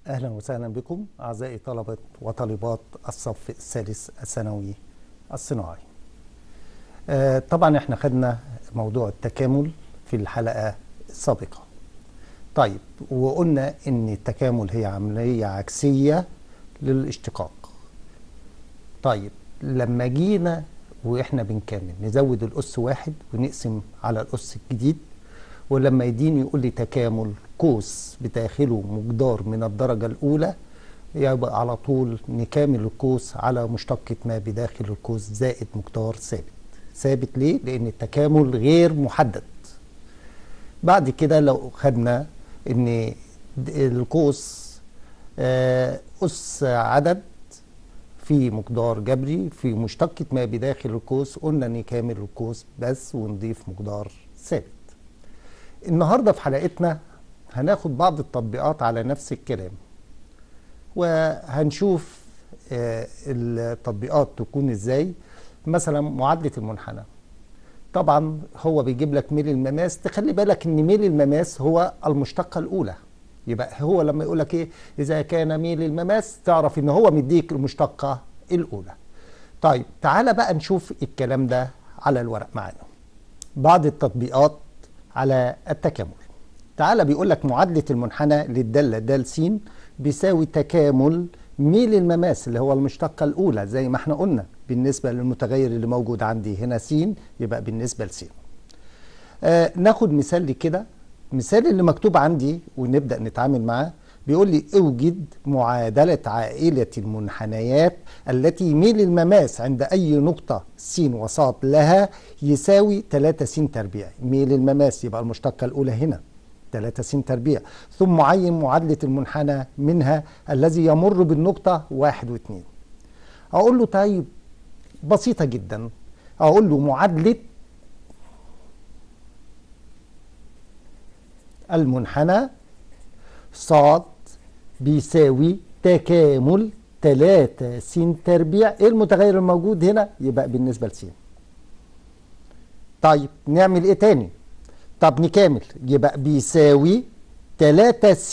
أهلا وسهلا بكم أعزائي طلبة وطالبات الصف الثالث الثانوي الصناعي آه، طبعا احنا خدنا موضوع التكامل في الحلقة السابقة طيب وقلنا ان التكامل هي عملية عكسية للاشتقاق طيب لما جينا واحنا بنكمل نزود الأس واحد ونقسم على الأس الجديد ولما يديني يقول لي تكامل قوس بداخله مقدار من الدرجة الأولى يبقى على طول نكامل القوس على مشتقة ما بداخل القوس زائد مقدار ثابت ثابت ليه؟ لأن التكامل غير محدد بعد كده لو خدنا ان القوس آه، أس عدد في مقدار جبري في مشتقة ما بداخل القوس قلنا نكامل القوس بس ونضيف مقدار ثابت النهارده في حلقتنا هناخد بعض التطبيقات على نفس الكلام وهنشوف آه، التطبيقات تكون ازاي مثلا معادلة المنحنى طبعا هو بيجيب لك ميل المماس تخلي بالك ان ميل المماس هو المشتقة الاولى يبقى هو لما يقول لك ايه اذا كان ميل المماس تعرف ان هو مديك المشتقة الاولى طيب تعالى بقى نشوف الكلام ده على الورق معانا بعض التطبيقات على التكامل تعالى بيقول لك معادلة المنحنى للدالة د س بيساوي تكامل ميل المماس اللي هو المشتقة الأولى زي ما احنا قلنا بالنسبة للمتغير اللي موجود عندي هنا س يبقى بالنسبة لس آه ناخد مثال لكده مثال اللي مكتوب عندي ونبدأ نتعامل معاه بيقول لي اوجد معادلة عائلة المنحنيات التي ميل المماس عند أي نقطة س وص لها يساوي 3 س تربيع ميل المماس يبقى المشتقة الأولى هنا 3 س تربيع ثم عين معادلة المنحنى منها الذي يمر بالنقطة واحد واثنين أقول له طيب بسيطة جدا أقول له معادلة المنحنى صاد بيساوي تكامل 3 س تربيع ايه المتغير الموجود هنا يبقى بالنسبة لس طيب نعمل ايه تاني طب نكامل يبقى بيساوي 3 س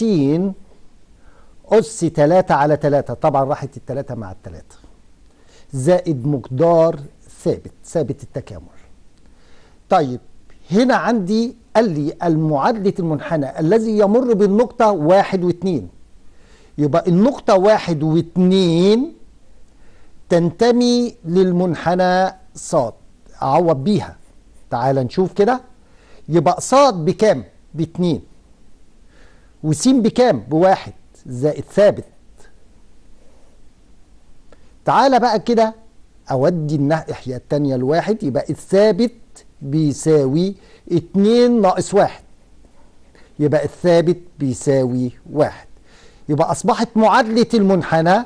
أس 3 على 3 طبعا راحت التلاتة مع التلاتة زائد مقدار ثابت ثابت التكامل طيب هنا عندي قال لي المعادلة المنحنى الذي يمر بالنقطة واحد واثنين يبقى النقطة واحد واثنين تنتمي للمنحنى صاد أعوض بيها تعال نشوف كده يبقى صاد بكام؟ باتنين وسين بكام؟ بواحد زائد ثابت تعال بقى كده أودي الناحية التانية الواحد يبقى الثابت بيساوي اتنين ناقص واحد يبقى الثابت بيساوي واحد يبقى أصبحت معادلة المنحنى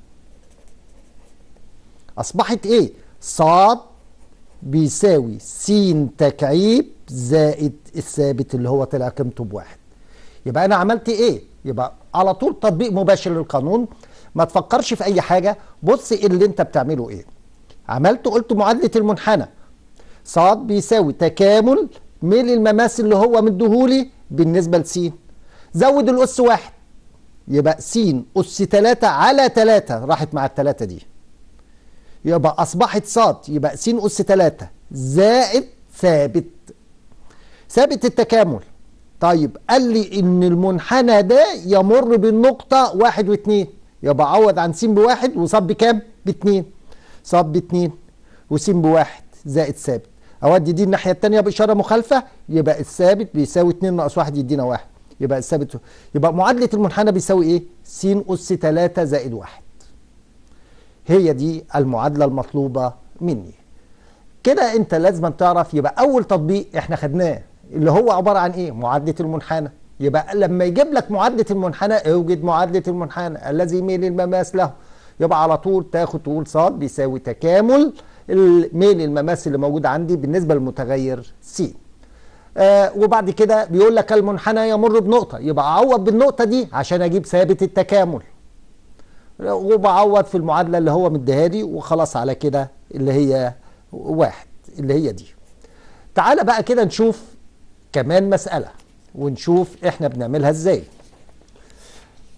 أصبحت إيه؟ صاد بيساوي س تكعيب زائد الثابت اللي هو طلع قيمته بواحد يبقى أنا عملت إيه؟ يبقى على طول تطبيق مباشر للقانون ما تفكرش في أي حاجة بص اللي أنت بتعمله إيه عملت قلت معادلة المنحنى صاد بيساوي تكامل ميل المماس اللي هو مديهولي بالنسبة لس زود الأس واحد يبقى س أس تلاتة على تلاتة راحت مع التلاتة دي يبقى أصبحت صاد يبقى س أس تلاتة زائد ثابت ثابت التكامل طيب قال لي إن المنحنى ده يمر بالنقطة واحد واثنين يبقى عوض عن س بواحد وصاد بكام؟ باتنين صاد باتنين وس بواحد زائد ثابت اودي دي الناحيه الثانيه باشاره مخالفه يبقى الثابت بيساوي 2 ناقص 1 يدينا 1 يبقى الثابت يبقى معادله المنحنى بيساوي ايه؟ س اس 3 زائد 1 هي دي المعادله المطلوبه مني كده انت لازم تعرف يبقى اول تطبيق احنا خدناه اللي هو عباره عن ايه؟ معادله المنحنى يبقى لما يجيب لك معادله المنحنى اوجد معادله المنحنى الذي ميل المماس له يبقى على طول تاخد تقول ص بيساوي تكامل الميل المماس اللي موجود عندي بالنسبه للمتغير س آه وبعد كده بيقول لك المنحنى يمر بنقطه يبقى اعوض بالنقطه دي عشان اجيب ثابت التكامل وبعوض في المعادله اللي هو مديها لي وخلاص على كده اللي هي واحد اللي هي دي تعالى بقى كده نشوف كمان مساله ونشوف احنا بنعملها ازاي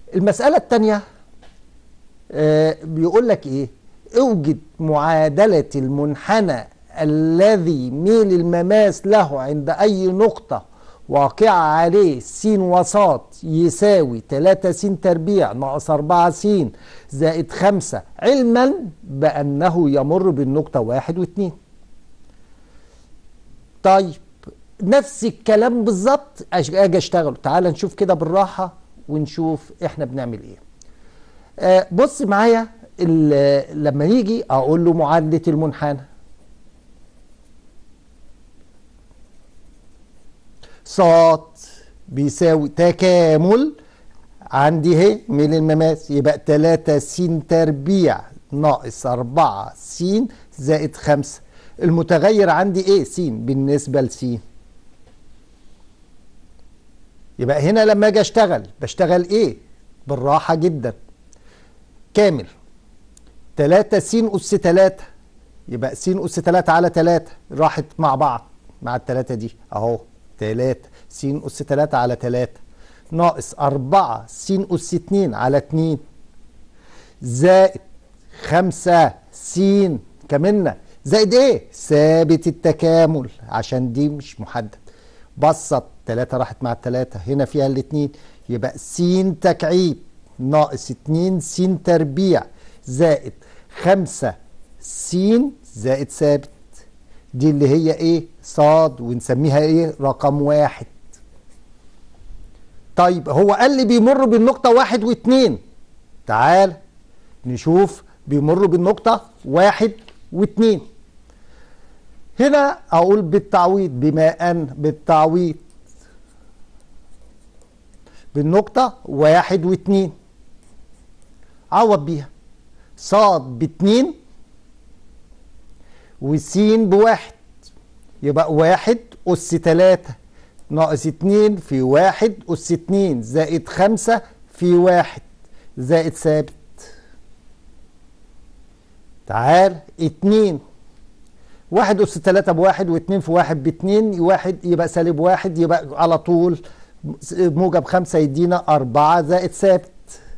المسألة الثانية آه بيقول لك ايه اوجد معادلة المنحنى الذي ميل المماس له عند اي نقطة واقعة عليه س وسط يساوي 3 س تربيع ناقص 4 س زائد 5 علما بأنه يمر بالنقطة واحد واثنين طيب نفس الكلام بالظبط اجي اشتغل تعال نشوف كده بالراحة ونشوف احنا بنعمل ايه آه بص معايا لما يجي اقول له معادلة المنحنى صاد بيساوي تكامل عندي اهي من المماس يبقى 3 س تربيع ناقص 4 س زائد 5 المتغير عندي ايه س بالنسبه لس يبقى هنا لما اجي اشتغل بشتغل ايه بالراحه جدا كامل 3 س اس 3 يبقى س اس 3 على 3 راحت مع بعض مع الثلاثه دي اهو 3 س أس 3 على 3 ناقص 4 س أس 2 على 2 زائد 5 س كملنا زائد ايه؟ ثابت التكامل عشان دي مش محدد بسط 3 راحت مع الثلاثة هنا فيها الاثنين يبقى س تكعيب ناقص 2 س تربيع زائد 5 س زائد ثابت دي اللي هي ايه صاد ونسميها ايه رقم واحد طيب هو قال لي بيمر بالنقطة واحد واثنين تعال نشوف بيمر بالنقطة واحد واثنين هنا اقول بالتعويض بما ان بالتعويض بالنقطة واحد واثنين عوض بيها صاد باتنين وسين بواحد يبقى واحد أس تلاتة ناقص اتنين في واحد أس اتنين زائد خمسة في واحد زائد ثابت تعال اتنين واحد أس تلاتة بواحد واتنين في واحد باتنين واحد يبقى سالب واحد يبقى على طول موجب خمسة يدينا أربعة زائد ثابت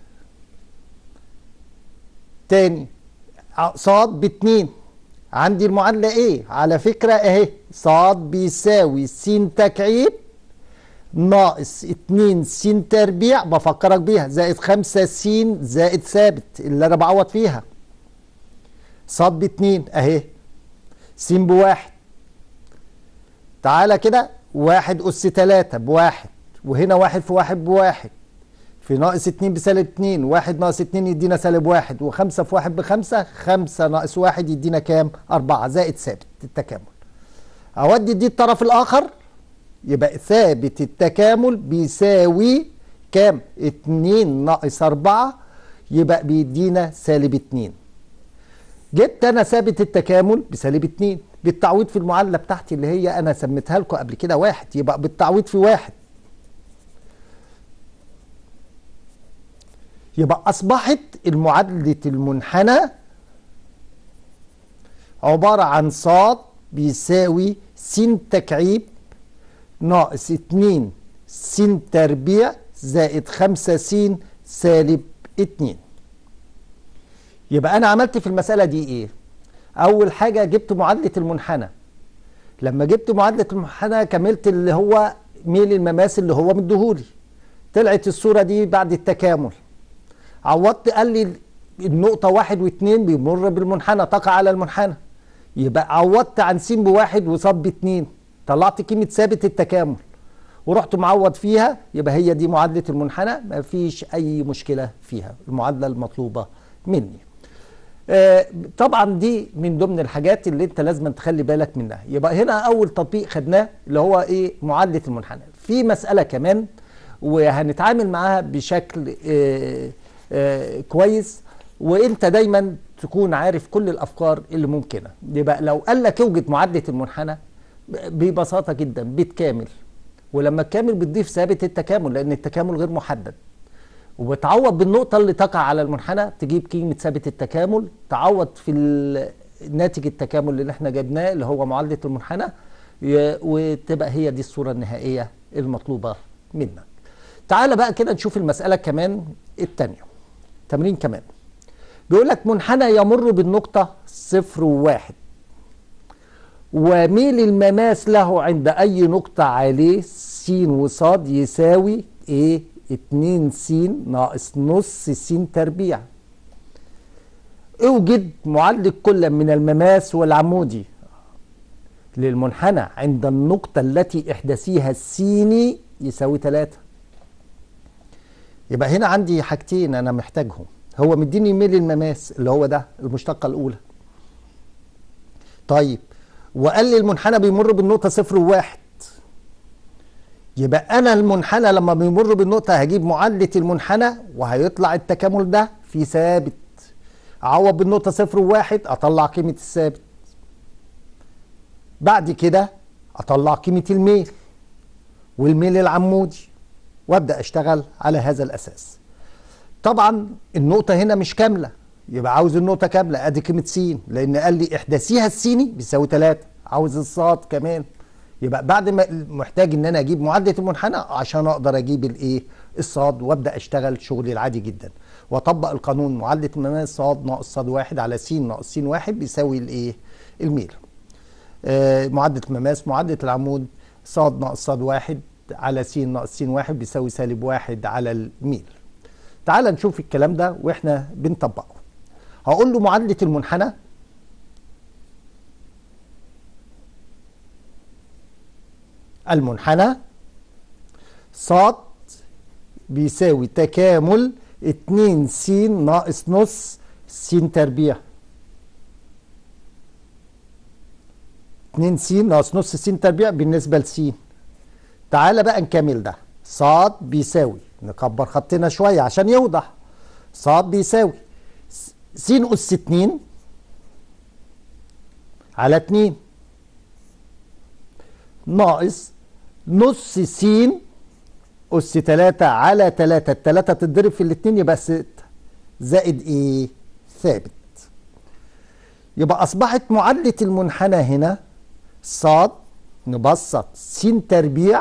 تاني صاد باتنين عندي المعادلة ايه على فكرة اهي صاد بيساوي س تكعيب ناقص 2 س تربيع بفكرك بيها زائد 5 س زائد ثابت اللي انا بعوض فيها صاد باتنين اهي س بواحد تعالى كده واحد أس تلاتة بواحد وهنا واحد في واحد بواحد في ناقص اتنين بسالب اتنين واحد ناقص اتنين يدينا سالب واحد وخمسة في واحد بخمسة خمسة ناقص واحد يدينا كام أربعة زائد ثابت التكامل أودي دي الطرف الآخر يبقى ثابت التكامل بيساوي كام اتنين ناقص أربعة يبقى بيدينا سالب اتنين جبت أنا ثابت التكامل بسالب اتنين بالتعويض في المعادلة بتاعتي اللي هي أنا سميتها لكم قبل كده واحد يبقى بالتعويض في واحد يبقى أصبحت المعادلة المنحنى عبارة عن صاد بيساوي س تكعيب ناقص 2 س تربيع زائد 5 س سالب 2 يبقى أنا عملت في المسألة دي إيه؟ أول حاجة جبت معادلة المنحنى لما جبت معادلة المنحنى كملت اللي هو ميل المماس اللي هو مديهولي طلعت الصورة دي بعد التكامل عوضت قال لي النقطة واحد واثنين بيمر بالمنحنى تقع على المنحنى يبقى عوضت عن س بواحد وصاد باتنين طلعت قيمة ثابت التكامل ورحت معوض فيها يبقى هي دي معادلة المنحنى ما فيش أي مشكلة فيها المعادلة المطلوبة مني آه طبعا دي من ضمن الحاجات اللي انت لازم تخلي بالك منها يبقى هنا اول تطبيق خدناه اللي هو ايه معادله المنحنى في مساله كمان وهنتعامل معاها بشكل آه آه كويس وانت دايما تكون عارف كل الافكار اللي ممكنه يبقى لو قال لك اوجد معادله المنحنى ببساطه جدا بتكامل ولما تكامل بتضيف ثابت التكامل لان التكامل غير محدد وبتعوض بالنقطة اللي تقع على المنحنى تجيب قيمة ثابت التكامل تعوض في ناتج التكامل اللي احنا جبناه اللي هو معادلة المنحنى وتبقى هي دي الصورة النهائية المطلوبة منك تعال بقى كده نشوف المسألة كمان التانية تمرين كمان بيقول لك منحنى يمر بالنقطة صفر وواحد وميل المماس له عند أي نقطة عليه س وصاد يساوي إيه؟ 2 س ناقص نص س تربيع اوجد معادلة كل من المماس والعمودي للمنحنى عند النقطة التي إحداثيها السيني يساوي 3 يبقى هنا عندي حاجتين أنا محتاجهم هو مديني ميل المماس اللي هو ده المشتقة الأولى طيب وقال لي المنحنى بيمر بالنقطة صفر وواحد يبقى أنا المنحنى لما بيمر بالنقطة هجيب معادلة المنحنى وهيطلع التكامل ده في ثابت أعوض بالنقطة صفر وواحد أطلع قيمة الثابت بعد كده أطلع قيمة الميل والميل العمودي وأبدأ أشتغل على هذا الأساس طبعا النقطة هنا مش كاملة يبقى عاوز النقطة كاملة ادي قيمة س لأن قال لي احداثيها السيني بيساوي 3 عاوز الصاد كمان يبقى بعد ما محتاج ان انا اجيب معادلة المنحنى عشان اقدر اجيب الايه الصاد وابدا اشتغل شغلي العادي جدا واطبق القانون معادلة المماس صاد ناقص صاد واحد على س ناقص س واحد بيساوي الايه الميل آه معادلة المماس معادلة العمود صاد ناقص صاد واحد على س ناقص س واحد بيساوي سالب واحد على الميل تعال نشوف الكلام ده واحنا بنطبقه هقول له معادلة المنحنى المنحنى صاد بيساوي تكامل 2 س ناقص نص س تربيع 2 س ناقص نص س تربيع بالنسبة لس تعالى بقى نكمل ده صاد بيساوي نكبر خطنا شوية عشان يوضح صاد بيساوي س أس 2 على 2 ناقص نص س أس 3 على 3 التلاتة تتضرب في الاتنين يبقى 6 زائد إيه؟ ثابت يبقى أصبحت معادلة المنحنى هنا صاد نبسط س تربيع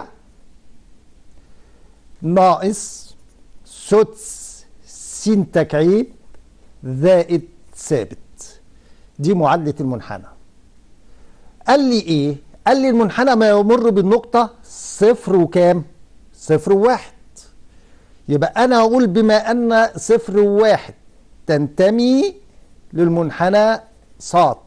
ناقص سدس س تكعيب زائد ثابت دي معادلة المنحنى قال لي ايه قال لي المنحنى ما يمر بالنقطة صفر وكام صفر وواحد يبقى انا هقول بما ان صفر وواحد تنتمي للمنحنى صاد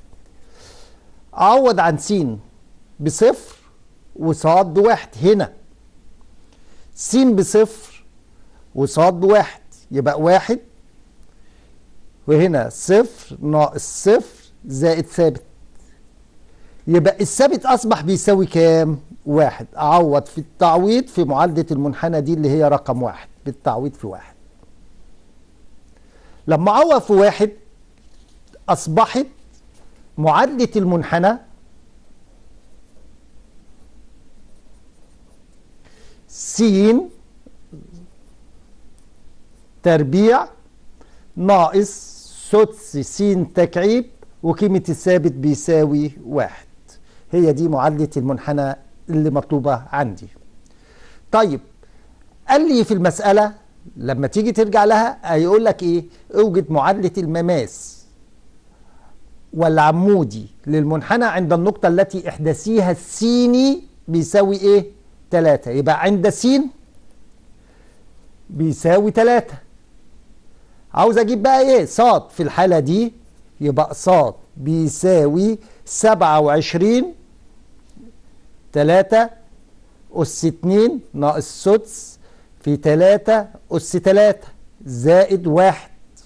اعوض عن س بصفر وصاد بواحد هنا س بصفر وصاد بواحد يبقى واحد وهنا صفر ناقص صفر زائد ثابت يبقى الثابت أصبح بيساوي كام؟ واحد أعوض في التعويض في معادلة المنحنى دي اللي هي رقم واحد بالتعويض في واحد لما أعوض في واحد أصبحت معادلة المنحنى س تربيع ناقص سدس س تكعيب وقيمة الثابت بيساوي واحد هي دي معادلة المنحنى اللي مطلوبة عندي طيب قال لي في المسألة لما تيجي ترجع لها هيقول لك ايه اوجد معادلة المماس والعمودي للمنحنى عند النقطة التي احداثيها السيني بيساوي ايه 3 يبقى عند س بيساوي 3 عاوز اجيب بقى ايه صاد في الحالة دي يبقى صاد بيساوي 27 3 أس 2 ناقص سدس في 3 أس 3 زائد 1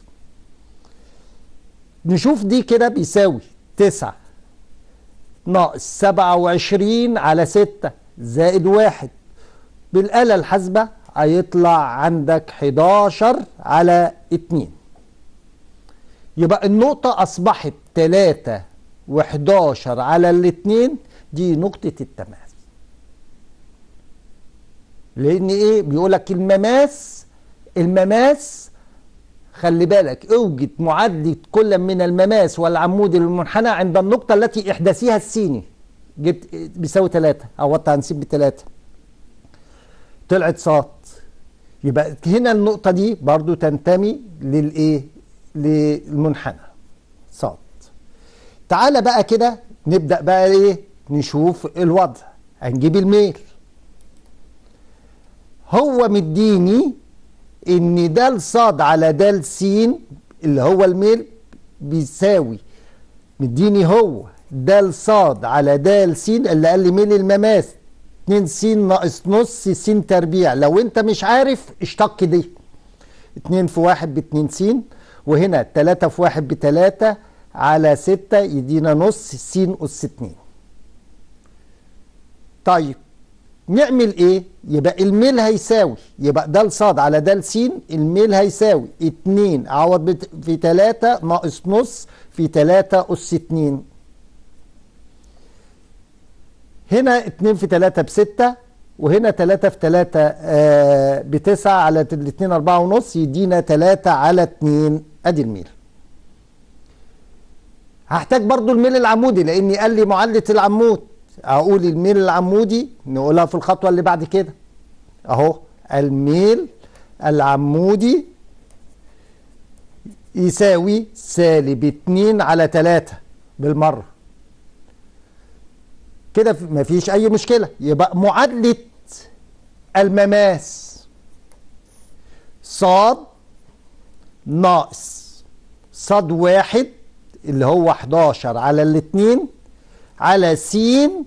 نشوف دي كده بيساوي 9 ناقص 27 على 6 زائد 1 بالآلة الحاسبة هيطلع عندك 11 على 2 يبقى النقطة أصبحت 3 و11 على الاتنين دي نقطة التماس لأن إيه بيقول لك المماس المماس خلي بالك اوجد معادلة كل من المماس والعمود المنحنى عند النقطة التي إحداثها السيني جبت بيساوي 3 عوضت عن س بتلاتة طلعت صاد يبقى هنا النقطة دي برضو تنتمي للإيه للمنحنى صاد تعالى بقى كده نبدأ بقى إيه نشوف الوضع هنجيب الميل هو مديني ان د صاد على د س اللي هو الميل بيساوي مديني هو د صاد على د س اللي قال لي ميل المماس 2 س ناقص نص س تربيع لو انت مش عارف اشتق دي 2 في 1 ب 2 س وهنا 3 في 1 ب 3 على 6 يدينا نص س أس 2 طيب نعمل ايه يبقى الميل هيساوي يبقى د صاد على د س الميل هيساوي 2 اعوض في 3 ناقص نص في 3 اس 2 هنا 2 في 3 ب 6 وهنا 3 في 3 آه ب 9 على الاثنين 4 ونص يدينا 3 على 2 ادي الميل هحتاج برضو الميل العمودي لاني قال لي معادله العمود اقول الميل العمودي نقولها في الخطوه اللي بعد كده اهو الميل العمودي يساوي سالب 2 على 3 بالمره كده مفيش اي مشكله يبقى معادله المماس صاد ناقص صاد واحد اللي هو 11 على الاتنين على س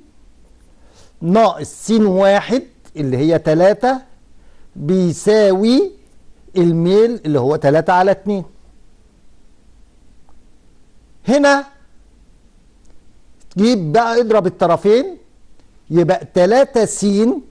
ناقص س واحد اللي هي 3 بيساوي الميل اللي هو 3 على 2 هنا جيب بقى اضرب الطرفين يبقى 3 س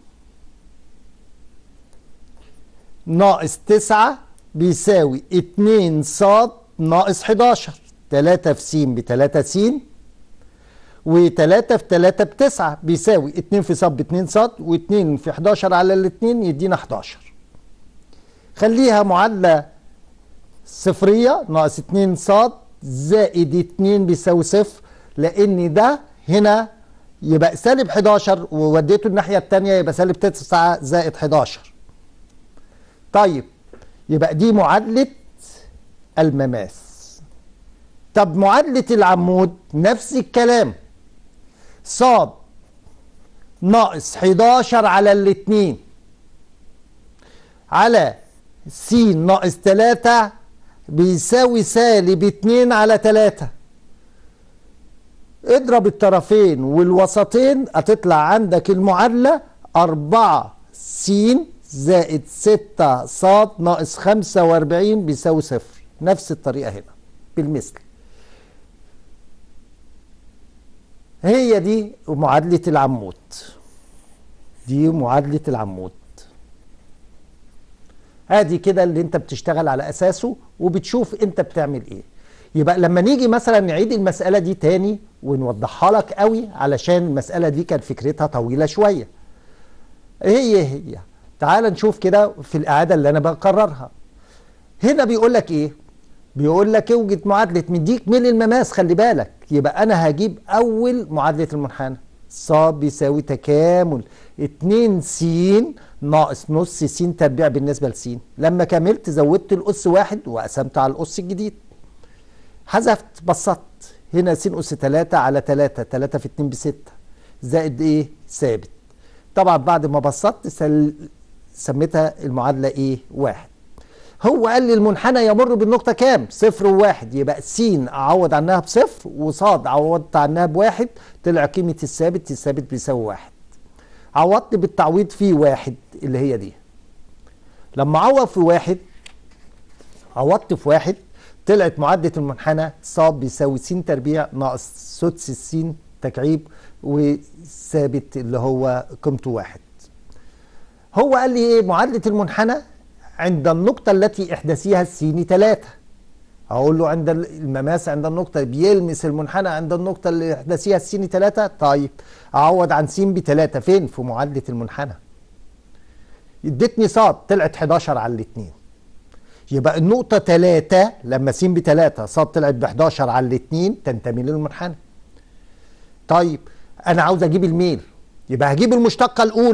ناقص 9 بيساوي 2 ص ناقص 11 3 في س ب 3 س و3 في 3 ب 9 بيساوي 2 في ص ب 2 ص و2 في 11 على الاثنين يدينا 11 خليها معادلة صفرية ناقص 2 ص زائد 2 بيساوي صفر لأن ده هنا يبقى سالب 11 ووديته الناحية التانية يبقى سالب 9 زائد 11 طيب يبقى دي معادلة المماس طب معادلة العمود نفس الكلام صاد ناقص 11 على الاتنين على س ناقص 3 بيساوي سالب 2 على 3 اضرب الطرفين والوسطين هتطلع عندك المعادلة 4 س زائد 6 ص ناقص 45 بيساوي صفر نفس الطريقة هنا بالمثل هي دي معادلة العمود دي معادلة العمود ادي كده اللي انت بتشتغل على اساسه وبتشوف انت بتعمل ايه يبقى لما نيجي مثلا نعيد المسألة دي تاني ونوضحها لك قوي علشان المسألة دي كانت فكرتها طويلة شوية هي هي تعال نشوف كده في الإعادة اللي أنا بقررها هنا بيقول لك إيه بيقول لك اوجد معادلة مديك ميل المماس خلي بالك يبقى أنا هجيب أول معادلة المنحنى ص بيساوي تكامل 2 س ناقص نص س تربيع بالنسبة لس لما كملت زودت الأس واحد وقسمت على الأس الجديد حذفت بسطت هنا س أس 3 على 3 3 في 2 ب 6 زائد إيه ثابت طبعا بعد ما بسطت سل... سميتها المعادلة إيه واحد هو قال لي المنحنى يمر بالنقطة كام؟ صفر وواحد يبقى س أعوض عنها بصفر وصاد عوضت عنها بواحد طلع قيمة الثابت الثابت بيساوي واحد عوضت بالتعويض في واحد اللي هي دي لما عوض في واحد عوضت في واحد طلعت معادلة المنحنى ص بيساوي س تربيع ناقص سدس الس تكعيب وثابت اللي هو قيمته واحد هو قال لي ايه معادلة المنحنى عند النقطة التي احداثيها السين 3 اقول له عند المماس عند النقطة بيلمس المنحنى عند النقطة اللي احداثيها السين 3 طيب اعوض عن س ب 3 فين في معادلة المنحنى ادتني صاد طلعت 11 على الاثنين يبقى النقطة 3 لما س ب 3 صاد طلعت ب 11 على الاثنين تنتمي للمنحنى طيب انا عاوز اجيب الميل يبقى هجيب المشتقة الاولى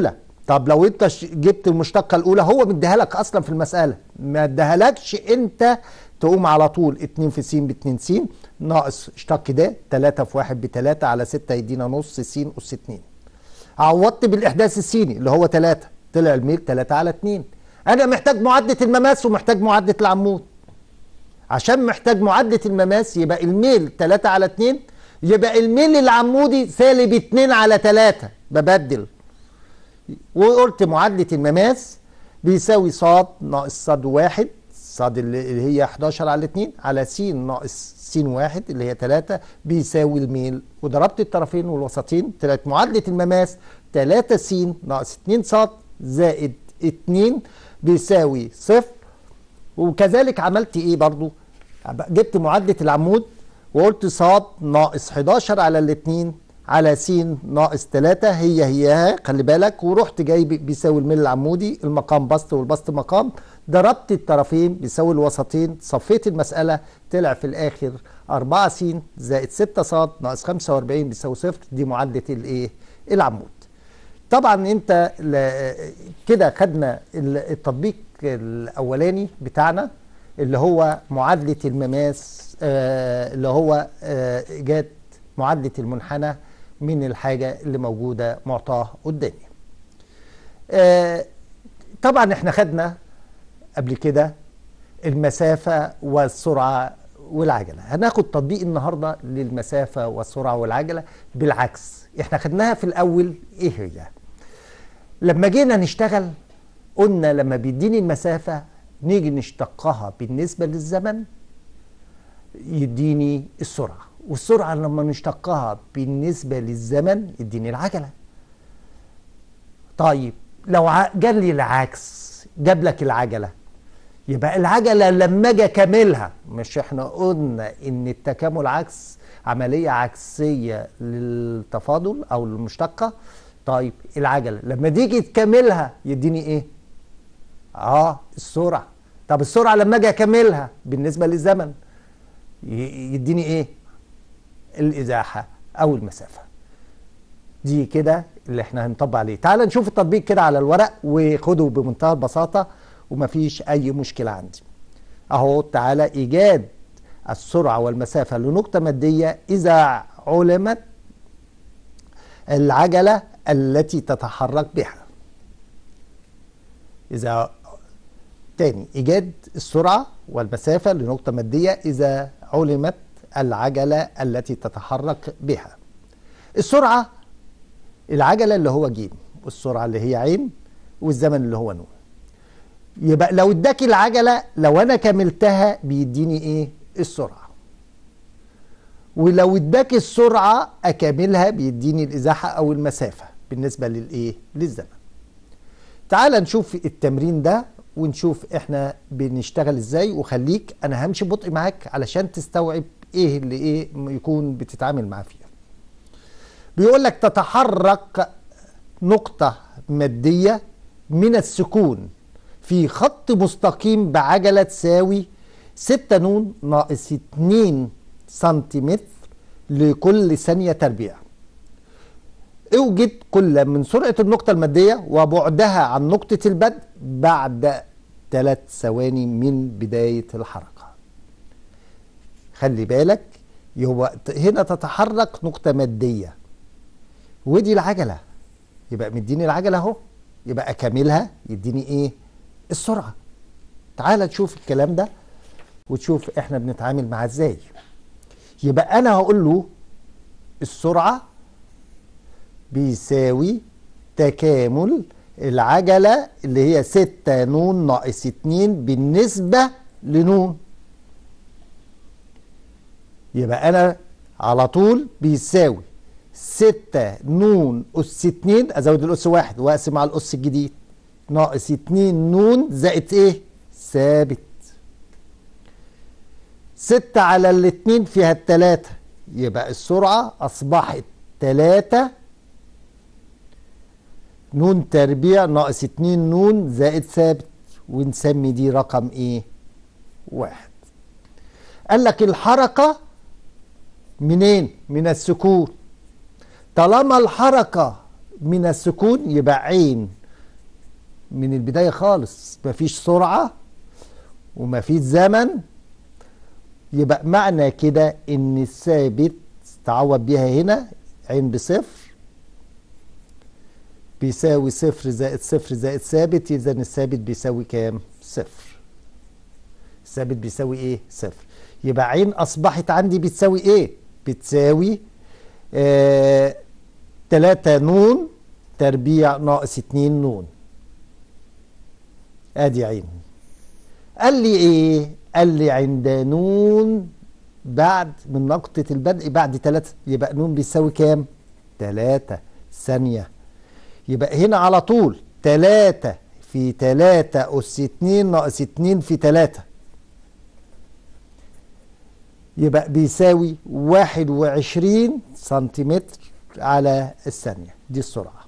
طب لو انت ش- جبت المشتقة الأولى هو مديها لك أصلا في المسألة ما ادهالكش انت تقوم على طول 2 في س ب 2 س ناقص اشتق ده 3 في 1 ب 3 على 6 يدينا نص س أس 2 عوضت بالإحداث السيني اللي هو 3 طلع الميل 3 على 2 أنا محتاج معادلة المماس ومحتاج معادلة العمود عشان محتاج معادلة المماس يبقى الميل 3 على 2 يبقى الميل العمودي سالب 2 على 3 ببدل وقلت معادلة المماس بيساوي ص ناقص ص واحد ص اللي اللي هي 11 على 2 على س ناقص س واحد اللي هي 3 بيساوي الميل وضربت الطرفين والوسطين طلعت معادلة المماس 3 س ناقص 2 ص زائد 2 بيساوي صفر وكذلك عملت ايه برضو جبت معادلة العمود وقلت ص ناقص 11 على الاتنين على س ناقص 3 هي هي خلي بالك ورحت جايب بيساوي الميل العمودي المقام بسط والبسط مقام ضربت الطرفين بيساوي الوسطين صفيت المسألة طلع في الآخر 4 س زائد 6 ص ناقص 45 بيساوي صفر دي معادلة الايه العمود طبعا انت ل- كده خدنا ال- التطبيق الاولاني بتاعنا اللي هو معادله المماس آه، اللي هو آه، ايجاد معادله المنحنى من الحاجه اللي موجوده معطاه قدامي آه، طبعا احنا خدنا قبل كده المسافه والسرعه والعجله هناخد تطبيق النهارده للمسافه والسرعه والعجله بالعكس احنا خدناها في الاول ايه هي لما جينا نشتغل قلنا لما بيديني المسافة نيجي نشتقها بالنسبة للزمن يديني السرعة والسرعة لما نشتقها بالنسبة للزمن يديني العجلة طيب لو ع- جاب لي العكس جاب لك العجلة يبقى العجلة لما اجي اكملها مش احنا قلنا ان التكامل عكس عملية عكسية للتفاضل او المشتقة طيب العجلة لما تيجي تكملها يديني ايه اه السرعة طب السرعة لما اجي اكملها بالنسبة للزمن ي- يديني ايه الازاحة او المسافة دي كده اللي احنا هنطبق عليه تعال نشوف التطبيق كده على الورق وخده بمنتهى البساطة ومفيش اي مشكلة عندي اهو تعالى ايجاد السرعة والمسافة لنقطة مادية اذا علمت العجلة التي تتحرك بها إذا تاني إيجاد السرعة والمسافة لنقطة مادية إذا علمت العجلة التي تتحرك بها السرعة العجلة اللي هو ج والسرعة اللي هي عين والزمن اللي هو نون يبقى لو اداك العجلة لو أنا كملتها بيديني إيه السرعة ولو اداك السرعة أكملها بيديني الإزاحة أو المسافة بالنسبة للإيه للزمن تعال نشوف التمرين ده ونشوف احنا بنشتغل ازاي وخليك انا همشي بطء معاك علشان تستوعب ايه اللي ايه يكون بتتعامل معاه فيها بيقول لك تتحرك نقطة مادية من السكون في خط مستقيم بعجلة تساوي 6 نون ناقص 2 سنتيمتر لكل ثانية تربيع اوجد كل من سرعة النقطة المادية وبعدها عن نقطة البدء بعد ثلاث ثواني من بداية الحركة خلي بالك يبقى هنا تتحرك نقطة مادية ودي العجلة يبقى مديني العجلة اهو يبقى اكملها يديني ايه السرعة تعال نشوف الكلام ده وتشوف احنا بنتعامل معاه ازاي يبقى انا هقول له السرعة بيساوي تكامل العجلة اللي هي ستة نون ناقص اتنين بالنسبة لنون يبقى أنا على طول بيساوي ستة نون أس اتنين أزود الأس واحد وأقسم على الأس الجديد ناقص اتنين نون زائد إيه؟ ثابت ستة على الاتنين فيها التلاتة يبقى السرعة أصبحت تلاتة نون تربيع ناقص اتنين نون زائد ثابت ونسمي دي رقم ايه واحد قال لك الحركة منين من السكون طالما الحركة من السكون يبقى عين من البداية خالص مفيش سرعة ومفيش زمن يبقى معنى كده ان الثابت تعوض بيها هنا عين بصفر بيساوي صفر زائد صفر زائد ثابت اذا الثابت بيساوي كام صفر الثابت بيساوي ايه صفر يبقى عين اصبحت عندي بتساوي ايه بتساوي آه 3 نون تربيع ناقص 2 نون ادي عين قال لي ايه قال لي عند نون بعد من نقطة البدء بعد 3 يبقى نون بيساوي كام 3 ثانية يبقى هنا على طول 3 في 3 أس 2 ناقص 2 في 3 يبقى بيساوي 21 سنتيمتر على الثانية دي السرعة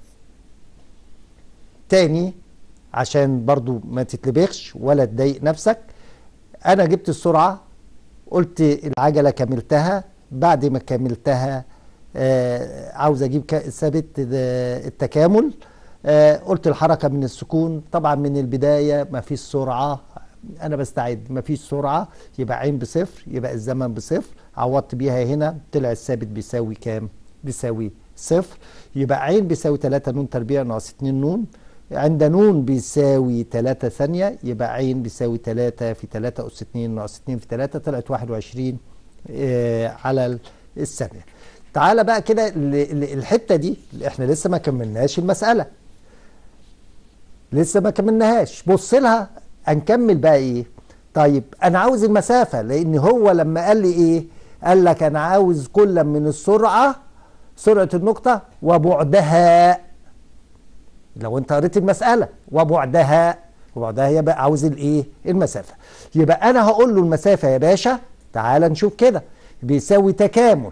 تاني عشان برضو ما تتلبخش ولا تضايق نفسك انا جبت السرعة قلت العجلة كملتها بعد ما كملتها آه عاوز اجيب ثابت التكامل آه قلت الحركة من السكون طبعا من البداية ما فيش سرعة انا بستعد ما فيش سرعة يبقى عين بصفر يبقى الزمن بصفر عوضت بيها هنا طلع الثابت بيساوي كام بيساوي صفر يبقى عين بيساوي 3 نون تربيع ناقص 2 نون عند نون بيساوي 3 ثانية يبقى عين بيساوي 3 في 3 أس 2 ناقص 2 في 3 طلعت 21 آه على الثانية تعالى بقى كده الحتة دي احنا لسه ما كملناش المسألة لسه ما كملناهاش بص لها هنكمل بقى ايه طيب انا عاوز المسافة لان هو لما قال لي ايه قال لك انا عاوز كل من السرعة سرعة النقطة وبعدها لو انت قريت المسألة وبعدها وبعدها يبقى عاوز الايه المسافة يبقى انا هقول له المسافة يا باشا تعال نشوف كده بيساوي تكامل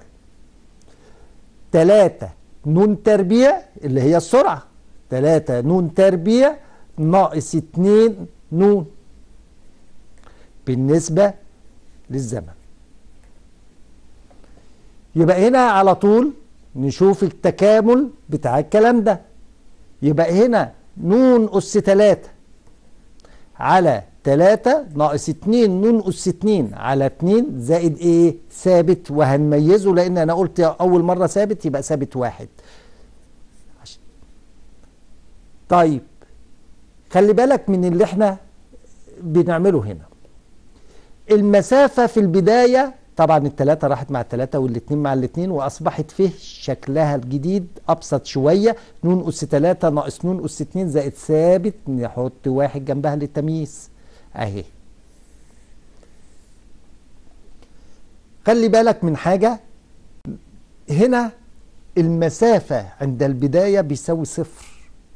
3 نون تربيع اللي هي السرعة 3 نون تربيع ناقص 2 نون بالنسبة للزمن يبقى هنا على طول نشوف التكامل بتاع الكلام ده يبقى هنا نون أس 3 على 3 ناقص 2 نون أس 2 على 2 زائد إيه؟ ثابت وهنميزه لأن أنا قلت أول مرة ثابت يبقى ثابت واحد. طيب خلي بالك من اللي احنا بنعمله هنا. المسافة في البداية طبعا التلاتة راحت مع التلاتة والاتنين مع الاتنين واصبحت فيه شكلها الجديد ابسط شوية نون اس تلاتة ناقص نون اس اتنين زائد ثابت نحط واحد جنبها للتمييز اهي خلي بالك من حاجة هنا المسافة عند البداية بيساوي صفر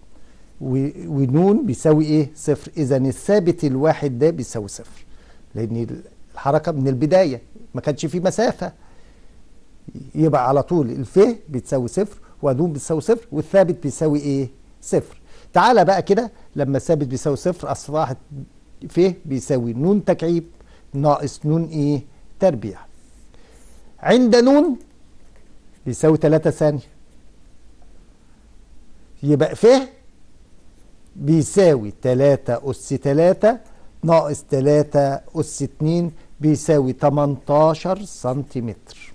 ونون بيساوي ايه صفر اذا الثابت الواحد ده بيساوي صفر لان الحركة من البداية ما كانش في مسافة يبقى على طول الف بتساوي صفر ونون بتساوي صفر والثابت بيساوي ايه صفر تعالى بقى كده لما الثابت بيساوي صفر اصبحت ف بيساوي نون تكعيب ناقص نون ايه تربيع عند نون بيساوي 3 ثانية يبقى ف بيساوي 3 أس 3 ناقص 3 أس 2 بيساوي 18 سنتيمتر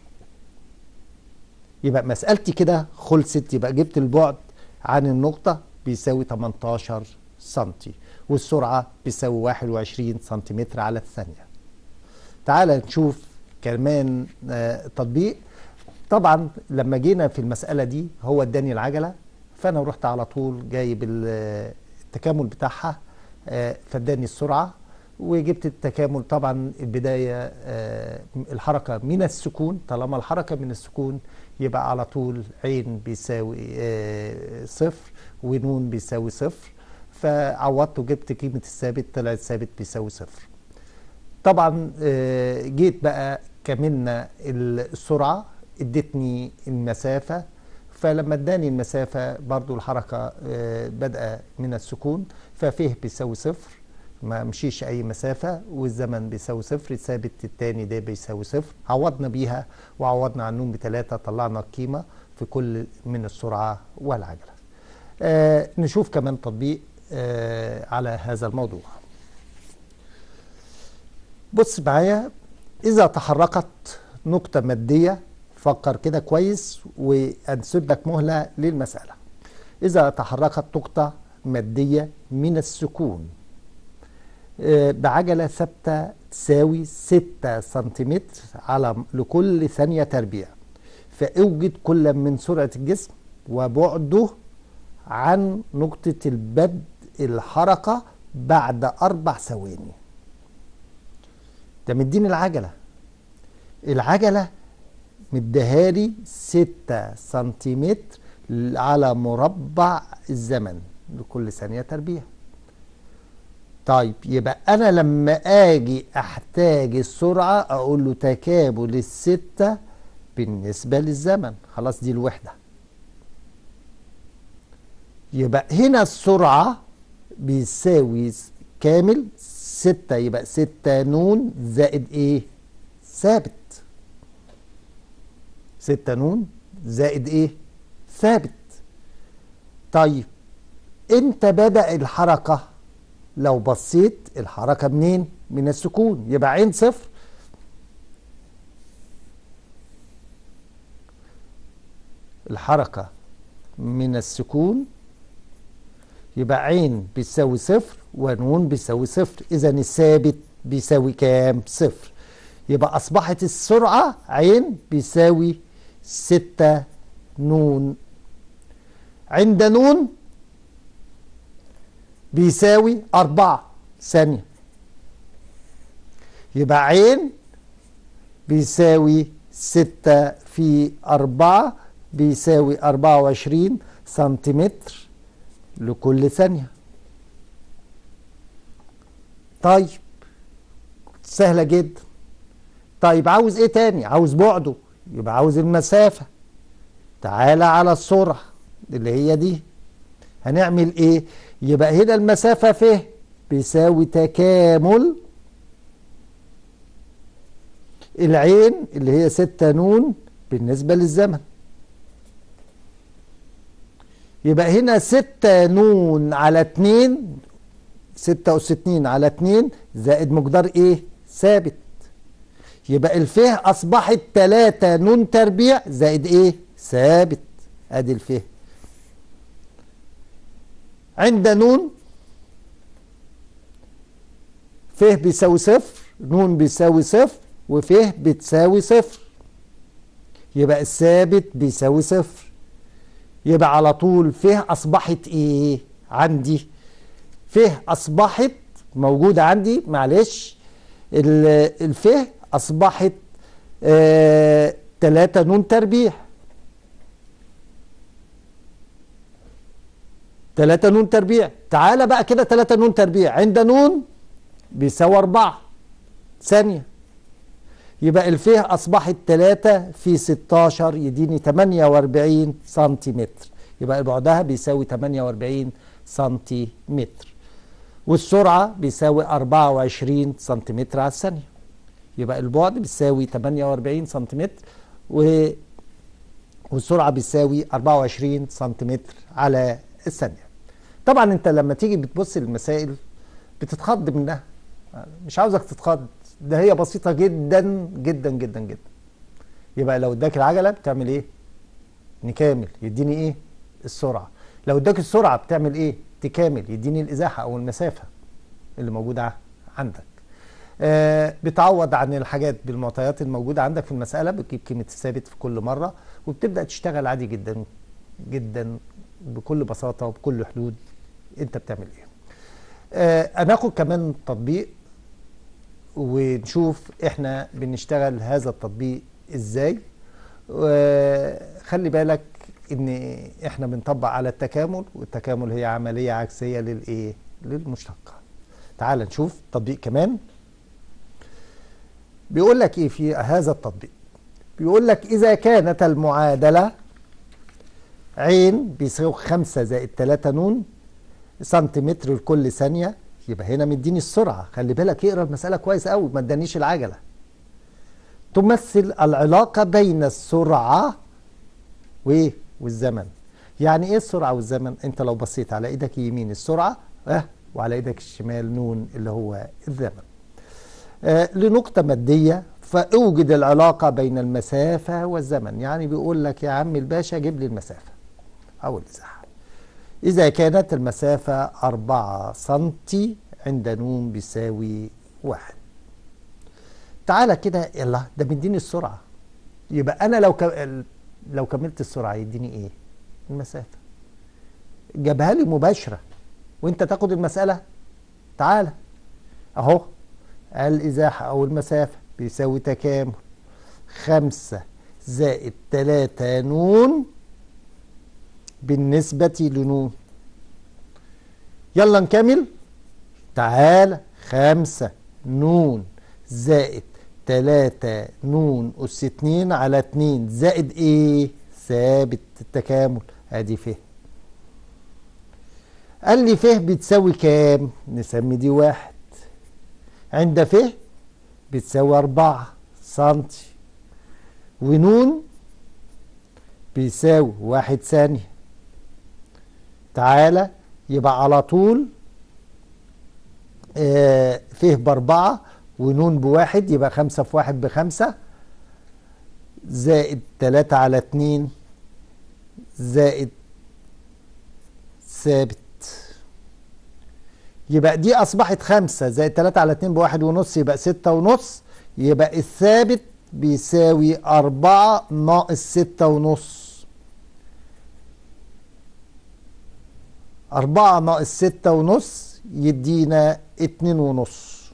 يبقى مسألتي كده خلصت يبقى جبت البعد عن النقطة بيساوي 18 سنتي والسرعة بيساوي 21 سنتيمتر على الثانية تعال نشوف كمان آه تطبيق طبعا لما جينا في المسألة دي هو اداني العجلة فأنا رحت على طول جايب التكامل بتاعها آه فاداني السرعة وجبت التكامل طبعا البداية آه الحركة من السكون طالما الحركة من السكون يبقى على طول عين بيساوي آه صفر ونون بيساوي صفر فعوضت وجبت قيمة الثابت طلع الثابت بيساوي صفر طبعا آه جيت بقى كملنا السرعة ادتني المسافة فلما اداني المسافة برضو الحركة بدأ من السكون ففيه بيساوي صفر ما مشيش اي مسافه والزمن بيساوي صفر الثابت الثاني ده بيساوي صفر عوضنا بيها وعوضنا عن نون بثلاثه طلعنا القيمه في كل من السرعه والعجله. آه نشوف كمان تطبيق آه على هذا الموضوع بص معايا إذا تحركت نقطة مادية فكر كده كويس وأنسب لك مهلة للمسألة إذا تحركت نقطة مادية من السكون آه، بعجلة ثابتة تساوي 6 سنتيمتر على لكل ثانية تربيع فاوجد كل من سرعة الجسم وبعده عن نقطة البدء الحركة بعد أربع ثواني ده مديني العجلة العجلة مدهالي ستة سنتيمتر على مربع الزمن لكل ثانية تربيع طيب يبقى أنا لما أجي أحتاج السرعة أقول له تكامل الستة بالنسبة للزمن خلاص دي الوحدة يبقى هنا السرعة بيساوي كامل ستة يبقى ستة نون زائد ايه ثابت ستة نون زائد ايه ثابت طيب امتى بدأ الحركة لو بصيت الحركة منين من السكون يبقى عين صفر الحركة من السكون يبقى عين بيساوي صفر ونون بيساوي صفر إذا الثابت بيساوي كام؟ صفر يبقى أصبحت السرعة عين بيساوي ستة نون عند نون بيساوي أربعة ثانية يبقى عين بيساوي ستة في أربعة بيساوي أربعة وعشرين سنتيمتر لكل ثانية طيب سهلة جدا طيب عاوز ايه تاني عاوز بعده يبقى عاوز المسافة تعالى على السرعة اللي هي دي هنعمل ايه يبقى هنا المسافة ف بيساوي تكامل العين اللي هي ستة نون بالنسبة للزمن يبقى هنا ستة نون على اتنين ستة أس اتنين على اتنين زائد مقدار ايه ثابت يبقى الفه أصبحت تلاتة نون تربيع زائد ايه ثابت ادي الفه عند نون فه بيساوي صفر نون بيساوي صفر وفه بتساوي صفر يبقى الثابت بيساوي صفر يبقى على طول فه أصبحت إيه عندي فه أصبحت موجودة عندي معلش الفه أصبحت آه تلاتة نون تربيع تلاتة نون تربيع تعالى بقى كده تلاتة نون تربيع عند نون بيساوي أربعة ثانية يبقى الفيه أصبحت تلاتة في ستاشر يديني تمانية وأربعين سنتيمتر يبقى بعدها بيساوي تمانية وأربعين سنتيمتر والسرعة بيساوي أربعة وعشرين سنتيمتر على الثانية يبقى البعد بيساوي تمانية وأربعين سنتيمتر و والسرعة بيساوي 24 سنتيمتر على الثانية طبعا انت لما تيجي بتبص للمسائل بتتخض منها مش عاوزك تتخض ده هي بسيطة جدا جدا جدا جدا يبقى لو اداك العجلة بتعمل ايه نكامل يديني ايه السرعة لو اداك السرعة بتعمل ايه تكامل يديني الازاحة او المسافة اللي موجودة عندك آه بتعوض عن الحاجات بالمعطيات الموجودة عندك في المسألة بتجيب قيمة الثابت في كل مرة وبتبدأ تشتغل عادي جدا جدا بكل بساطة وبكل حدود انت بتعمل ايه آه هناخد كمان تطبيق ونشوف احنا بنشتغل هذا التطبيق ازاي وخلي بالك ان احنا بنطبق على التكامل والتكامل هي عملية عكسية للايه للمشتقة تعال نشوف تطبيق كمان بيقول لك ايه في هذا التطبيق بيقول لك اذا كانت المعادلة عين بيساوي خمسة زائد تلاتة نون سنتيمتر لكل ثانية يبقى هنا مديني السرعة خلي بالك اقرا المسألة كويس قوي ما ادانيش العجلة تمثل العلاقة بين السرعة وايه والزمن يعني ايه السرعة والزمن انت لو بصيت على ايدك يمين السرعة اه وعلى ايدك الشمال نون اللي هو الزمن آه لنقطة مادية فاوجد العلاقة بين المسافة والزمن يعني بيقول لك يا عم الباشا جيب لي المسافة أو الإزاحة إذا كانت المسافة أربعة سنتي عند نون بيساوي واحد تعالى كده يلا ده مديني السرعة يبقى أنا لو ك... لو كملت السرعة يديني إيه؟ المسافة جابها لي مباشرة وأنت تاخد المسألة تعالى أهو الإزاحة أو المسافة بيساوي تكامل خمسة زائد تلاتة نون بالنسبة لنون يلا نكمل تعالى خمسة نون زائد تلاتة نون أس اتنين على اتنين زائد ايه ثابت التكامل ادي فه قال لي فه بتساوي كام نسمي دي واحد عند فه بتساوي أربعة سنتي ونون بيساوي واحد ثانية تعالى يبقى على طول آه فيه بأربعة ونون بواحد يبقى خمسة في واحد بخمسة زائد تلاتة على اتنين زائد ثابت يبقى دي أصبحت خمسة زائد تلاتة على اتنين بواحد ونص يبقى ستة ونص يبقى الثابت بيساوي أربعة ناقص ستة ونص أربعة ناقص ستة ونص يدينا اتنين ونص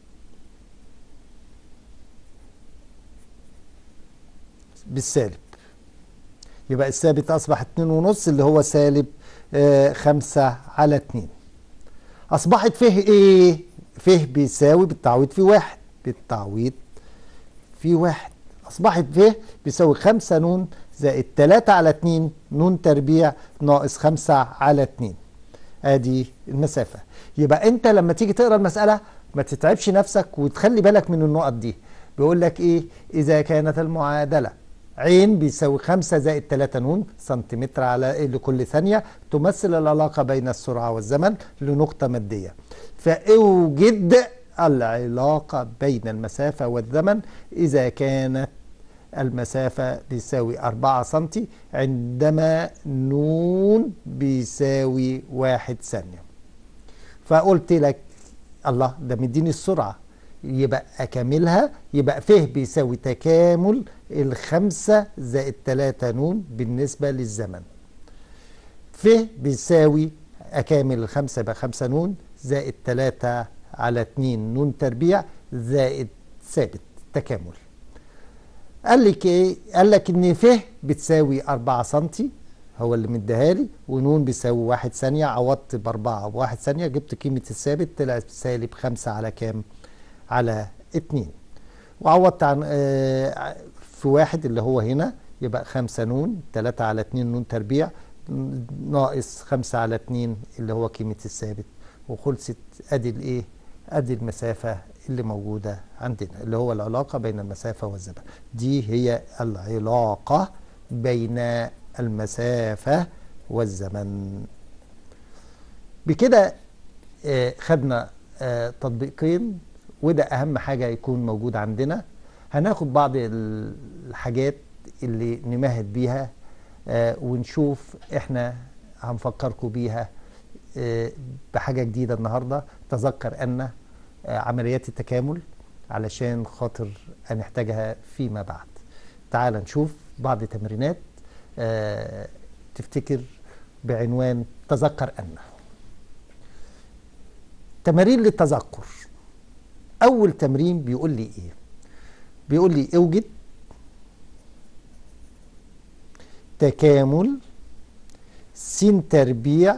بالسالب يبقى الثابت أصبح اتنين ونص اللي هو سالب آه خمسة على اتنين أصبحت فيه إيه؟ فيه بيساوي بالتعويض في واحد بالتعويض في واحد أصبحت فيه بيساوي خمسة نون زائد تلاتة على اتنين نون تربيع ناقص خمسة على اتنين ادي المسافة يبقى انت لما تيجي تقرا المسألة ما تتعبش نفسك وتخلي بالك من النقط دي بيقول لك ايه اذا كانت المعادلة عين بيساوي خمسة زائد تلاتة نون سنتيمتر على إيه لكل ثانية تمثل العلاقة بين السرعة والزمن لنقطة مادية فاوجد العلاقة بين المسافة والزمن إذا كانت المسافة بيساوي أربعة سنتي عندما نون بيساوي واحد ثانية فقلت لك الله ده مديني السرعة يبقى أكملها يبقى فيه بيساوي تكامل الخمسة زائد تلاتة نون بالنسبة للزمن فيه بيساوي أكامل الخمسة يبقى خمسة نون زائد تلاتة على اتنين نون تربيع زائد ثابت تكامل قال لك ايه قال لك ان ف بتساوي 4 سم هو اللي مديها لي ونون بيساوي 1 ثانيه عوضت ب 4 ب1 ثانيه جبت قيمه الثابت طلع سالب 5 على كام على 2 وعوضت عن آه في واحد اللي هو هنا يبقى 5 نون 3 على 2 نون تربيع ناقص 5 على 2 اللي هو قيمه الثابت وخلصت ادي الايه ادي المسافه اللي موجودة عندنا اللي هو العلاقة بين المسافة والزمن دي هي العلاقة بين المسافة والزمن بكده آه خدنا آه تطبيقين وده أهم حاجة يكون موجود عندنا هناخد بعض الحاجات اللي نمهد بيها آه ونشوف احنا هنفكركم بيها بحاجة جديدة النهاردة تذكر أن عمليات التكامل علشان خاطر هنحتاجها فيما بعد تعال نشوف بعض تمرينات أه تفتكر بعنوان تذكر أن تمارين للتذكر أول تمرين بيقول لي إيه بيقول لي اوجد تكامل س تربيع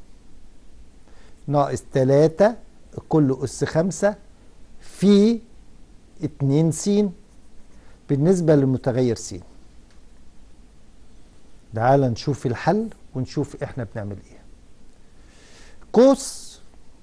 ناقص تلاتة كل أس خمسة في اتنين س بالنسبة للمتغير س تعال نشوف الحل ونشوف احنا بنعمل ايه قوس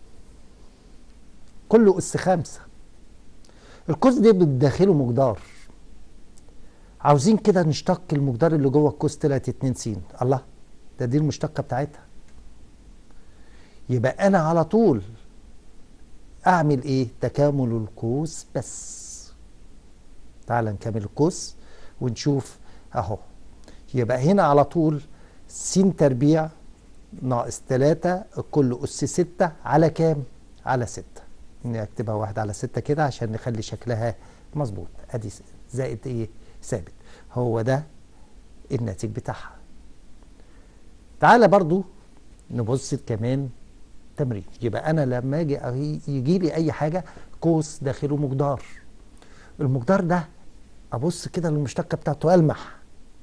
كل أس خمسة القوس ده بتداخله مقدار عاوزين كده نشتق المقدار اللي جوه القوس طلعت 2 س الله ده دي المشتقة بتاعتها يبقى انا على طول اعمل ايه تكامل القوس بس تعال نكمل القوس ونشوف اهو يبقى هنا على طول س تربيع ناقص 3 كل أس 6 على كام؟ على 6 نكتبها واحد على 6 كده عشان نخلي شكلها مظبوط ادي زائد ايه؟ ثابت هو ده الناتج بتاعها تعالى برضو نبص كمان تمرين يبقى انا لما اجي يجي لي اي حاجه قوس داخله مقدار المقدار ده ابص كده للمشتقه بتاعته المح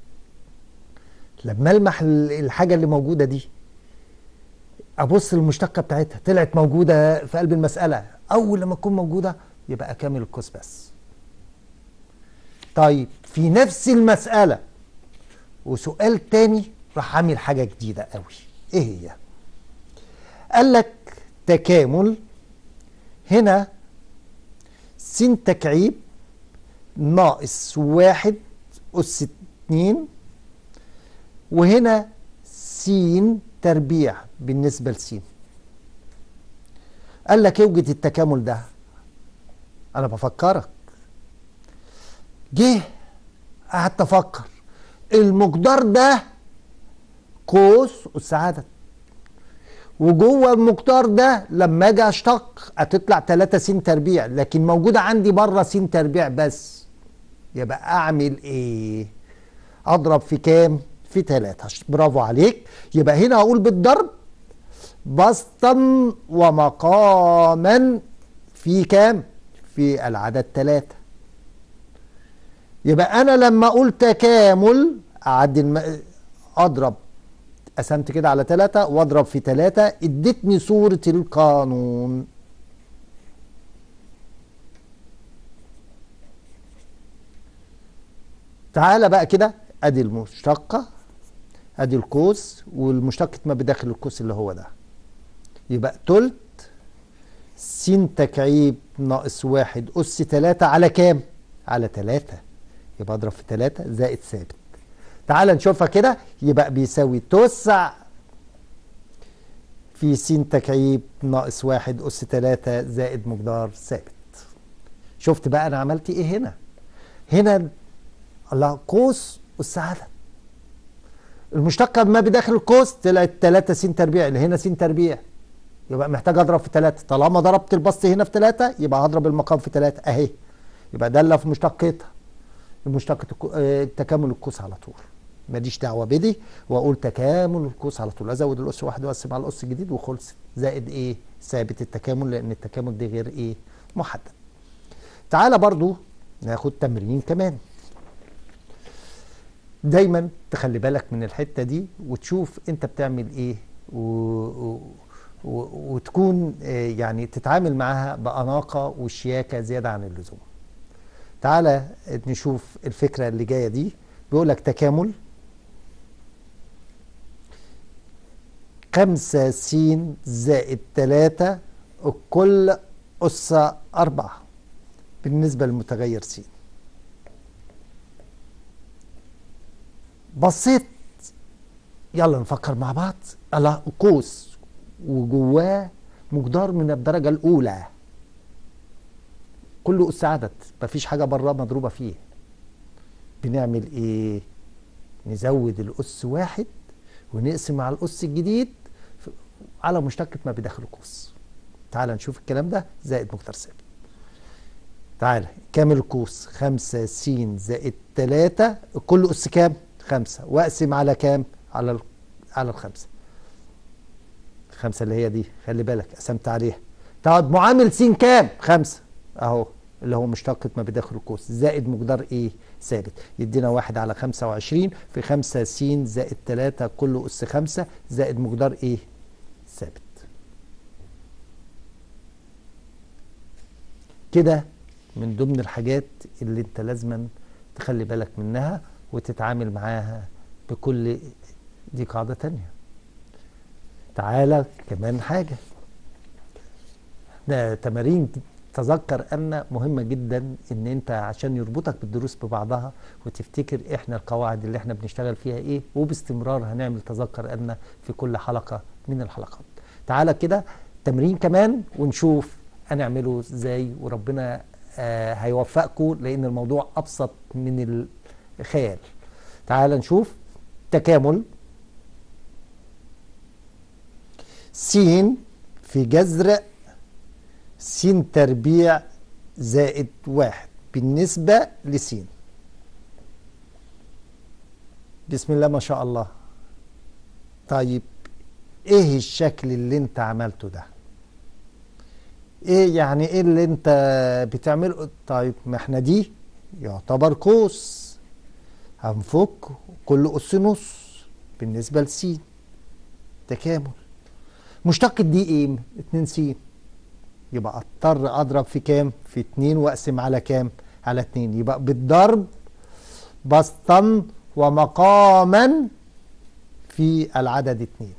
لما المح الحاجه اللي موجوده دي ابص للمشتقه بتاعتها طلعت موجوده في قلب المساله اول لما تكون موجوده يبقى اكمل القوس بس طيب في نفس المساله وسؤال تاني راح عامل حاجه جديده قوي ايه هي قال لك تكامل هنا س تكعيب ناقص واحد أس اتنين وهنا س تربيع بالنسبة لس قال لك اوجد التكامل ده أنا بفكرك جه قعدت أفكر المقدار ده قوس أس عدد وجوه المقدار ده لما اجي اشتق هتطلع 3 س تربيع لكن موجوده عندي بره س تربيع بس يبقى اعمل ايه اضرب في كام في 3 برافو عليك يبقى هنا اقول بالضرب بسطا ومقاما في كام في العدد 3 يبقى انا لما اقول تكامل اعدي الم... اضرب قسمت كده على 3 واضرب في 3 ادتني صورة القانون تعالى بقى كده ادي المشتقة ادي القوس والمشتقة ما بداخل القوس اللي هو ده يبقى تلت س تكعيب ناقص واحد أس تلاتة على كام؟ على تلاتة يبقى اضرب في تلاتة زائد ثابت تعال نشوفها كده يبقى بيساوي توسع في س تكعيب ناقص واحد أس تلاتة زائد مقدار ثابت شفت بقى أنا عملت إيه هنا هنا الله قوس أس عدد المشتقة ما بداخل القوس طلعت 3 س تربيع اللي هنا س تربيع يبقى محتاج اضرب في 3 طالما ضربت البسط هنا في 3 يبقى هضرب المقام في 3 اهي يبقى ده اللي في مشتقتها مشتقة تكامل القوس على طول ماليش دعوه بدي واقول تكامل القوس على طول ازود الاس واحد واقسم على الاس الجديد وخلصت زائد ايه ثابت التكامل لان التكامل دي غير ايه محدد تعالى برضو ناخد تمرين كمان دايما تخلي بالك من الحته دي وتشوف انت بتعمل ايه و... و... و... وتكون يعني تتعامل معاها باناقه وشياكه زياده عن اللزوم تعالى نشوف الفكره اللي جايه دي بيقول لك تكامل خمسة س زائد تلاتة الكل أس أربعة بالنسبة للمتغير س بصيت يلا نفكر مع بعض الله قوس وجواه مقدار من الدرجة الأولى كله أس عدد مفيش حاجة بره مضروبة فيه بنعمل إيه؟ نزود الأس واحد ونقسم على الأس الجديد على مشتقة ما بداخل القوس تعال نشوف الكلام ده زائد مقدار ثابت تعال كامل القوس خمسة س زائد تلاتة كل أس كام؟ خمسة وأقسم على كام؟ على ال... على الخمسة الخمسة اللي هي دي خلي بالك قسمت عليها طب معامل س كام؟ خمسة أهو اللي هو مشتقة ما بداخل القوس زائد مقدار إيه؟ ثابت يدينا واحد على خمسة وعشرين في خمسة س زائد تلاتة كله أس خمسة زائد مقدار إيه؟ ثابت كده من ضمن الحاجات اللي انت لازما تخلي بالك منها وتتعامل معاها بكل دي قاعدة تانية تعالى كمان حاجة ده تمارين تذكر ان مهمه جدا ان انت عشان يربطك بالدروس ببعضها وتفتكر احنا القواعد اللي احنا بنشتغل فيها ايه وباستمرار هنعمل تذكر ان في كل حلقه من الحلقات تعالى كده تمرين كمان ونشوف هنعمله ازاي وربنا آه هيوفقكم لان الموضوع ابسط من الخيال تعال نشوف تكامل س في جذر س تربيع زائد واحد بالنسبة لس بسم الله ما شاء الله طيب ايه الشكل اللي انت عملته ده ايه يعني ايه اللي انت بتعمله طيب ما احنا دي يعتبر قوس هنفك كل أس نص بالنسبة لس تكامل مشتق دي ايه 2 س يبقى اضطر اضرب في كام في 2 واقسم على كام على 2 يبقى بالضرب بسطا ومقاما في العدد 2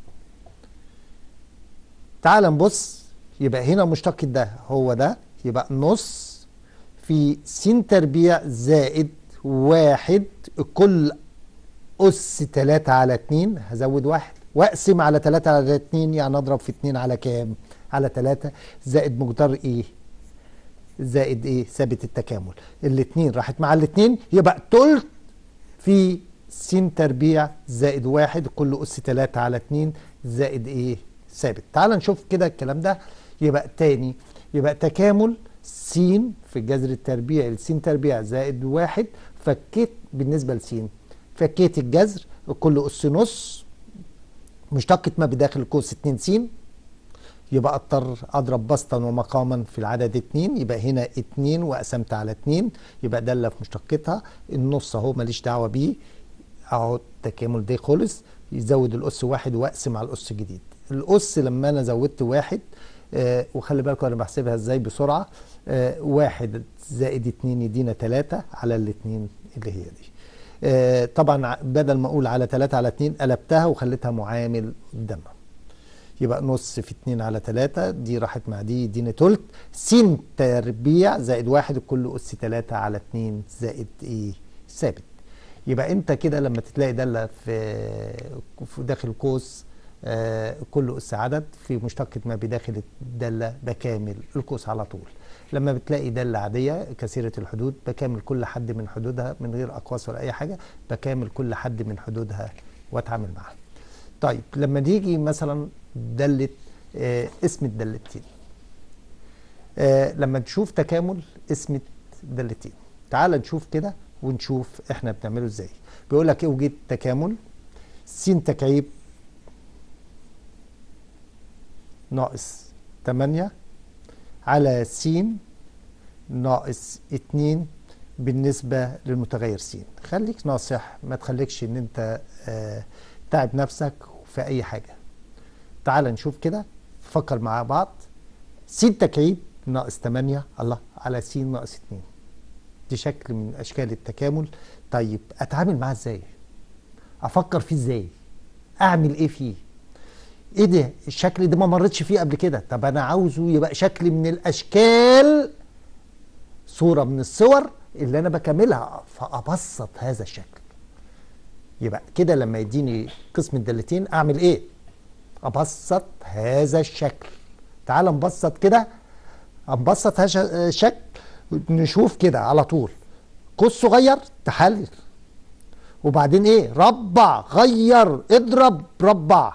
تعال نبص يبقى هنا مشتق ده هو ده يبقى نص في س تربيع زائد واحد كل أس تلاتة على اتنين هزود واحد واقسم على تلاتة على اتنين يعني اضرب في اتنين على كام؟ على تلاتة زائد مقدار ايه؟ زائد ايه؟ ثابت التكامل الاتنين راحت مع الاتنين يبقى تلت في س تربيع زائد واحد كل أس تلاتة على اتنين زائد ايه؟ ثابت تعال نشوف كده الكلام ده يبقى تاني يبقى تكامل س في الجذر التربيعي س تربيع زائد واحد فكيت بالنسبة لس فكيت الجذر كل أس نص مشتقة ما بداخل القوس 2 س يبقى اضطر اضرب بسطا ومقاما في العدد 2 يبقى هنا 2 وقسمت على 2 يبقى داله في مشتقتها النص اهو ماليش دعوه بيه اهو التكامل ده خلص يزود الاس واحد واقسم على الاس الجديد الاس لما انا زودت واحد آه وخلي بالكم انا بحسبها ازاي بسرعه آه واحد زائد اتنين يدينا تلاتة على الاتنين اللي هي دي آه طبعا بدل ما اقول على تلاتة على اتنين قلبتها وخليتها معامل قدامها يبقى نص في اتنين على تلاتة دي راحت مع دي يدينا تلت س تربيع زائد واحد كل أس تلاتة على اتنين زائد ايه ثابت يبقى انت كده لما تلاقي دالة في في داخل قوس آه كل أس عدد في مشتقة ما بداخل الدالة بكامل القوس على طول لما بتلاقي دالة عادية كثيرة الحدود بكامل كل حد من حدودها من غير أقواس ولا أي حاجة بكامل كل حد من حدودها وأتعامل معاها طيب لما نيجي مثلا دالة آه اسم الدالتين آه لما تشوف تكامل اسم دالتين تعال نشوف كده ونشوف احنا بنعمله ازاي بيقول لك اوجد تكامل س تكعيب ناقص 8 على س ناقص 2 بالنسبة للمتغير س خليك ناصح ما تخليكش ان انت آه تعب نفسك في اي حاجة تعال نشوف كده فكر مع بعض س تكعيب ناقص 8 الله على س ناقص 2 دي شكل من اشكال التكامل طيب اتعامل معاه ازاي افكر فيه ازاي اعمل ايه فيه ايه ده الشكل ده ما مرتش فيه قبل كده طب انا عاوزه يبقى شكل من الاشكال صورة من الصور اللي انا بكملها فابسط هذا الشكل يبقى كده لما يديني قسم الدالتين اعمل ايه ابسط هذا الشكل تعال نبسط كده نبسط هذا الشكل نشوف كده على طول قوس صغير تحلل وبعدين ايه ربع غير اضرب ربع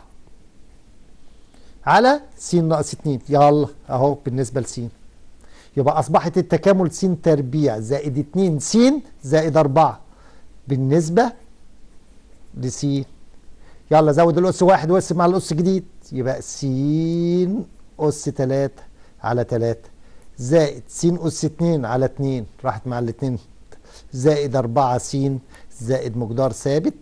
على س ناقص 2 يلا اهو بالنسبه لس يبقى اصبحت التكامل س تربيع زائد 2 س زائد 4 بالنسبه لس يلا زود الاس واحد واقسم على الاس جديد يبقى س اس 3 على 3 زائد س اس 2 على 2 راحت مع الاثنين زائد 4 س زائد مقدار ثابت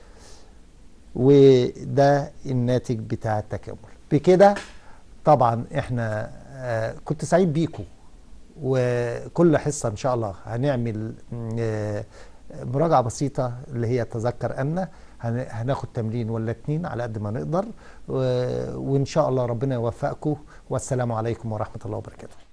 وده الناتج بتاع التكامل بكده طبعا احنا آه كنت سعيد بيكم وكل حصه ان شاء الله هنعمل آه مراجعه بسيطه اللي هي تذكر ان هناخد تمرين ولا اتنين على قد ما نقدر وان شاء الله ربنا يوفقكم والسلام عليكم ورحمه الله وبركاته